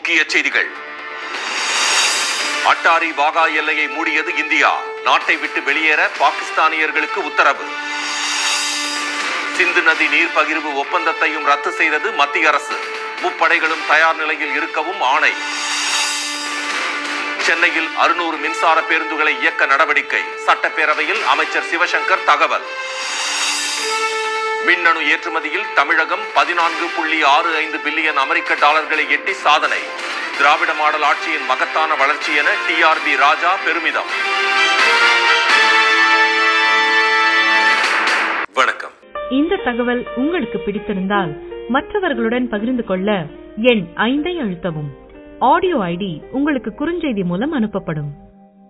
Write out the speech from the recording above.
முக்கிய செய்திகள் அட்டாரி வாகா எல்லையை மூடியது இந்தியா நாட்டை விட்டு வெளியேற பாகிஸ்தானியர்களுக்கு உத்தரவு சிந்து நதி நீர் பகிர்வு ஒப்பந்தத்தையும் ரத்து செய்தது மத்திய அரசு முப்படைகளும் தயார் நிலையில் இருக்கவும் ஆணை சென்னையில் அறுநூறு மின்சார பேருந்துகளை இயக்க நடவடிக்கை சட்டப்பேரவையில் அமைச்சர் சிவசங்கர் தகவல் மின்னணு ஏற்றுமதியில் தமிழகம் பதினான்கு புள்ளி ஆறு ஐந்து பில்லியன் அமெரிக்க டாலர்களை எட்டி சாதனை திராவிட மாடல் ஆட்சியின் மகத்தான வளர்ச்சி என டிஆர்பி ராஜா பெருமிதம் வணக்கம் இந்த தகவல் உங்களுக்கு பிடித்திருந்தால் மற்றவர்களுடன் பகிர்ந்து கொள்ள எண் ஐந்தை அழுத்தவும் ஆடியோ ஐடி உங்களுக்கு குறுஞ்செய்தி மூலம் அனுப்பப்படும்